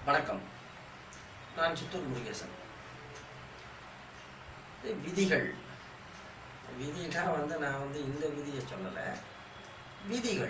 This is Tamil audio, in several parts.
வணக்கம் நான் சித்தூர் முருகேசன் இது விதிகள் விதினா வந்து நான் வந்து இந்த விதியை சொல்லலை விதிகள்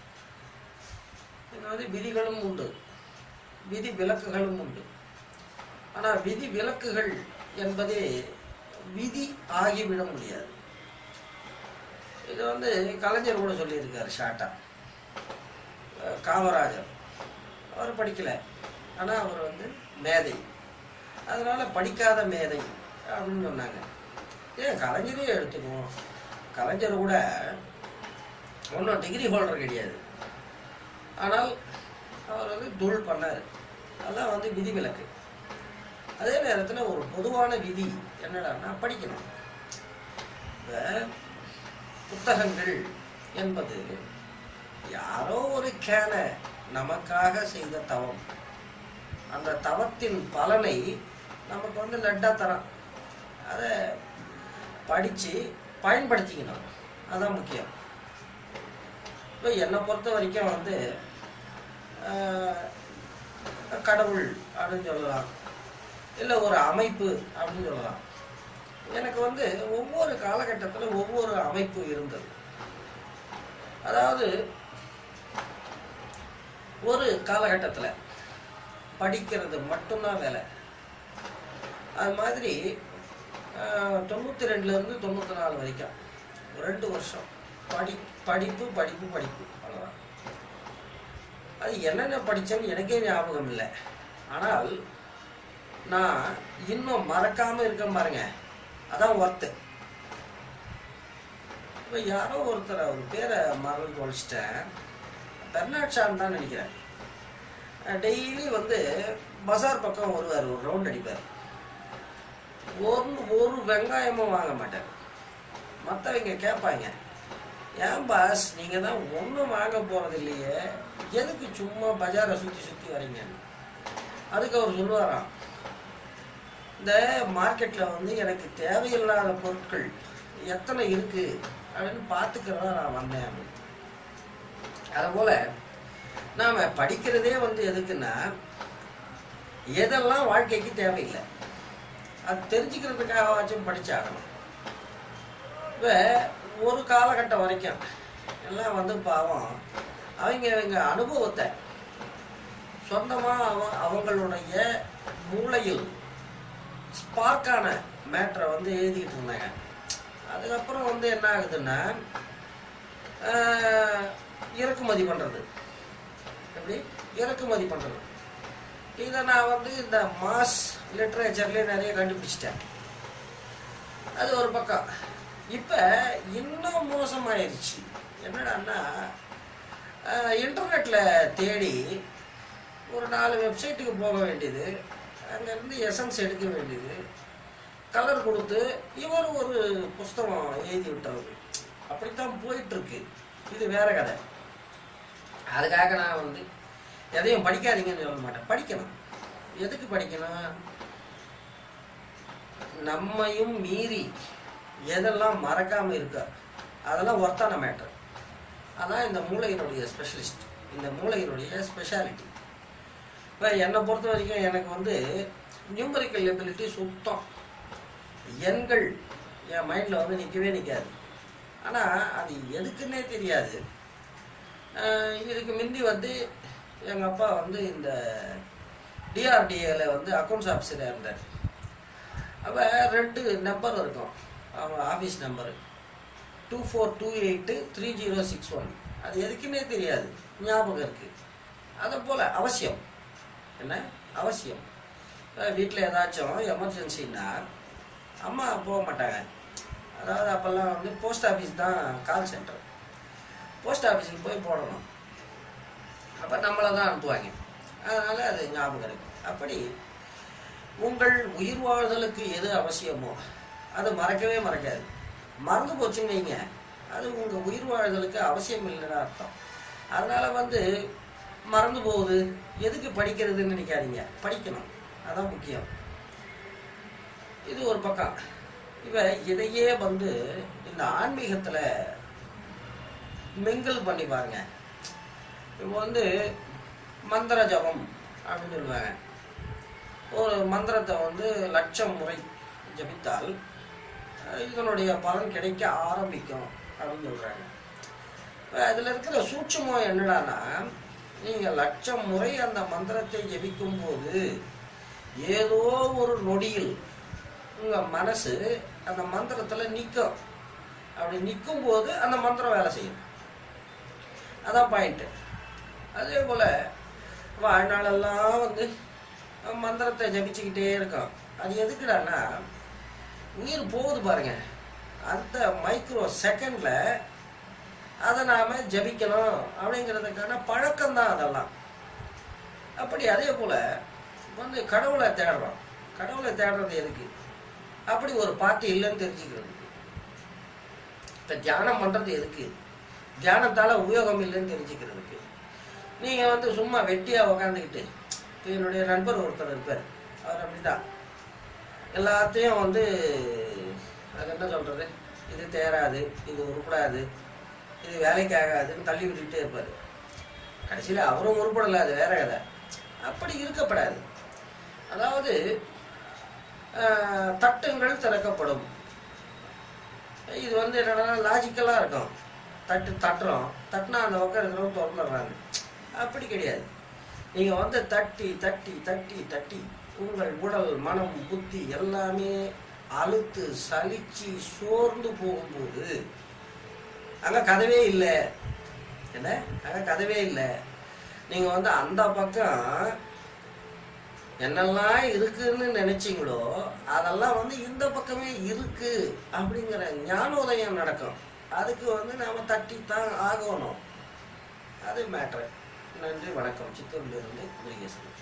இது வந்து விதிகளும் உண்டு விதி விலக்குகளும் உண்டு ஆனால் விதி விலக்குகள் என்பதே விதி ஆகிவிட முடியாது இது வந்து கலைஞர் கூட சொல்லியிருக்காரு ஷார்ட்டா அஹ் காமராஜர் அவர் படிக்கல ஆனால் அவர் வந்து மேதை அதனால படிக்காத மேதை அப்படின்னு சொன்னாங்க ஏன் கலைஞரே எடுத்துக்குவோம் கலைஞர் கூட ஒன்றும் டிகிரி ஹோல்டர் கிடையாது ஆனால் அவர் வந்து தொழில் பண்ணார் அதெல்லாம் வந்து விதிவிலக்கு அதே நேரத்தில் ஒரு பொதுவான விதி என்னடான்னா படிக்கணும் இப்ப புத்தகங்கள் என்பது யாரோ ஒரு கேன நமக்காக செய்த தவம் அந்த தவத்தின் பலனை நமக்கு வந்து லட்டா தரான் அதை படித்து பயன்படுத்திக்கணும் அதான் முக்கியம் இப்போ என்னை பொறுத்த வரைக்கும் வந்து ஆஹ், கடவுள் அப்படின்னு சொல்லலாம் இல்லை ஒரு அமைப்பு அப்படின்னு சொல்லலாம் எனக்கு வந்து ஒவ்வொரு காலகட்டத்தில் ஒவ்வொரு அமைப்பு இருந்தது அதாவது ஒரு காலகட்டத்தில் படிக்கிறது மட்டும்தான் வேலை அது மாதிரி தொண்ணூற்றி ரெண்டுலேருந்து தொண்ணூற்றி நாலு வரைக்கும் ஒரு ரெண்டு வருஷம் படி படிப்பு படிப்பு படிப்பு அவ்வளோதான் அது என்னென்ன படித்தேன்னு எனக்கே ஞாபகம் இல்லை ஆனால் நான் இன்னும் மறக்காமல் இருக்கேன் பாருங்க அதான் ஒர்த்து இப்போ யாரோ ஒருத்தர் அவர் பேரை மறந்து தொலைச்சிட்டேன் பெர்னாட் ஷான் தான் நினைக்கிறேன் டெய்லி வந்து பஜார் பக்கம் வருவார் ஒரு ரவுண்ட் அடிப்பார் ஒரு ஒரு வெங்காயமும் வாங்க மாட்டார் மற்றவங்க கேட்பாங்க ஏன் பாஸ் நீங்கள் தான் ஒன்றும் வாங்க போகிறது இல்லையே எதுக்கு சும்மா பஜாரை சுற்றி சுற்றி வரீங்க அதுக்கு அவர் சொல்லுவாராம் இந்த மார்க்கெட்டில் வந்து எனக்கு தேவையில்லாத பொருட்கள் எத்தனை இருக்கு அப்படின்னு பார்த்துக்கிறதா நான் வந்தேன் அப்படின்னு அதுபோல் நாம் படிக்கிறதே வந்து எதுக்குன்னா எதெல்லாம் வாழ்க்கைக்கு தேவையில்லை அது தெரிஞ்சுக்கிறதுக்காகவாச்சும் படிச்சாகணும் இப்போ ஒரு காலகட்டம் வரைக்கும் எல்லாம் வந்து பாவம் அவங்க அவங்க அனுபவத்தை சொந்தமாக அவ அவங்களுடைய மூளையில் ஸ்பார்க்கான மேட்ரை வந்து எழுதிக்கிட்டு இருந்தாங்க அதுக்கப்புறம் வந்து என்ன ஆகுதுன்னா ஆஹ், இறக்குமதி பண்ணுறது எப்படி இறக்குமதி பண்ணுறது இதை நான் வந்து இந்த மாஸ் லிட்ரேச்சர்லேயே நிறைய கண்டுபிடிச்சிட்டேன் அது ஒரு பக்கம் இப்போ இன்னும் மோசமாயிருச்சு என்னடான்னா இன்டர்நெட்டில் தேடி ஒரு நாலு வெப்சைட்டுக்கு போக வேண்டியது அங்கேருந்து எசன்ஸ் எடுக்க வேண்டியது கலர் கொடுத்து இவர் ஒரு புஸ்தகம் எழுதி விட்டுறது அப்படித்தான் போயிட்டுருக்கு இது வேற கதை அதுக்காக நான் வந்து எதையும் படிக்காதீங்கன்னு சொல்ல மாட்டேன் படிக்கணும் எதுக்கு படிக்கணும் நம்மையும் மீறி எதெல்லாம் மறக்காம இருக்கோ அதெல்லாம் ஒர்த்தான மேட்டர் அதான் இந்த மூளையினுடைய ஸ்பெஷலிஸ்ட் இந்த மூளையினுடைய ஸ்பெஷாலிட்டி இப்போ என்னை பொறுத்த வரைக்கும் எனக்கு வந்து நியூமரிக்கல் எபிலிட்டி சுத்தம் எண்கள் என் மைண்டில் வந்து நிற்கவே நிற்காது ஆனால் அது எதுக்குன்னே தெரியாது ஆஹ் இதுக்கு முந்தி வந்து எங்கள் அப்பா வந்து இந்த டிஆர்டிஏல வந்து அக்கௌண்ட்ஸ் ஆஃபீஸராக இருந்தார் அப்போ ரெண்டு நம்பர் இருக்கும் அவன் office number two four two eight three zero six one அது எதுக்குன்னே தெரியாது ஞாபகம் இருக்குது அதை போல் அவசியம் என்ன அவசியம் வீட்டில் ஏதாச்சும் எமர்ஜென்சின்னா அம்மா போக மாட்டாங்க அதாவது அப்போல்லாம் வந்து போஸ்ட் ஆஃபீஸ் தான் கால் சென்டர் போஸ்ட் ஆஃபீஸுக்கு போய் போடணும் அப்போ நம்மளை தான் அனுப்புவாங்க அதனால் அது ஞாபகம் இருக்கு அப்படி உங்கள் உயிர் வாழ்தலுக்கு எது அவசியமோ அது மறக்கவே மறக்காது மறந்து போச்சுன்னு வைங்க அது உங்கள் உயிர் வாழ்தலுக்கு அவசியம் இல்லைன்னு அர்த்தம் அதனால் வந்து மறந்து போகுது எதுக்கு படிக்கிறதுன்னு நினைக்காதீங்க படிக்கணும் அதான் முக்கியம் இது ஒரு பக்கம் இவ இதையே வந்து இந்த ஆன்மீகத்தில் மிங்கிள் பண்ணி பாருங்க இப்போ வந்து மந்திர ஜபம் அப்படின்னு சொல்லுவாங்க ஒரு மந்திரத்தை வந்து லட்சம் முறை ஜபித்தால் அஹ், இதனுடைய பலன் கிடைக்க ஆரம்பிக்கும் அப்படின்னு சொல்கிறாங்க அதில் இருக்கிற சூட்சுமம் என்னடான்னா நீங்கள் லட்சம் முறை அந்த மந்திரத்தை ஜபிக்கும் போது ஏதோ ஒரு நொடியில் உங்கள் மனசு அந்த மந்திரத்தில் நிற்கும் அப்படி நிற்கும் போது அந்த மந்திரம் வேலை செய்யும் அதான் பாயிண்ட்டு அதே போல் வாழ்நாளெல்லாம் வந்து மந்திரத்தை ஜபிச்சுக்கிட்டே இருக்கோம் அது எதுக்குடான்னா உயிர் போகுது பாருங்க அந்த மைக்ரோ செகண்டில் அதை நாம் ஜபிக்கணும் அப்படிங்கிறதுக்கான பழக்கம்தான் அதெல்லாம் அப்படி அதே போல் வந்து கடவுளை தேடுறோம் கடவுளை தேடுறது எதுக்கு அப்படி ஒரு பார்ட்டி இல்லைன்னு தெரிஞ்சுக்கிறது இப்போ தியானம் பண்ணுறது எதுக்கு தியானத்தால் உபயோகம் இல்லைன்னு தெரிஞ்சுக்கிறதுக்கு நீங்கள் வந்து சும்மா வெட்டியாக உக்காந்துக்கிட்டு இப்போ என்னுடைய நண்பர் ஒருத்தர் இருப்பார் அவர் அப்படிதான் எல்லாத்தையும் வந்து அது என்ன சொல்கிறது இது தேராது இது உருப்படாது இது வேலைக்கு ஆகாதுன்னு தள்ளி விட்டுக்கிட்டே இருப்பார் கடைசியில் அவரும் உருப்படலை அது வேற கதை அப்படி இருக்கப்படாது அதாவது ஆஹ், தட்டுங்கள் திறக்கப்படும் இது வந்து என்னன்னா லாஜிக்கலாக இருக்கும் தட்டு தட்டுறோம் தட்டினா அந்த பக்கம் இருக்கிறவங்க திறந்துடுறாங்க அப்படி கிடையாது நீங்கள் வந்து தட்டி தட்டி தட்டி தட்டி உங்கள் உடல் மனம் புத்தி எல்லாமே அழுத்து சலிச்சு சோர்ந்து போகும்போது அங்கே கதவே இல்லை என்ன அங்கே கதவே இல்லை நீங்கள் வந்து அந்த பக்கம் என்னெல்லாம் இருக்குன்னு நினைச்சீங்களோ அதெல்லாம் வந்து இந்த பக்கமே இருக்கு அப்படிங்கிற ஞானோதயம் நடக்கும் அதுக்கு வந்து நாம தட்டித்தான் ஆகணும் அது மேட்ரு நன்றி வணக்கம் சித்தூர்லேருந்து முருகேசன்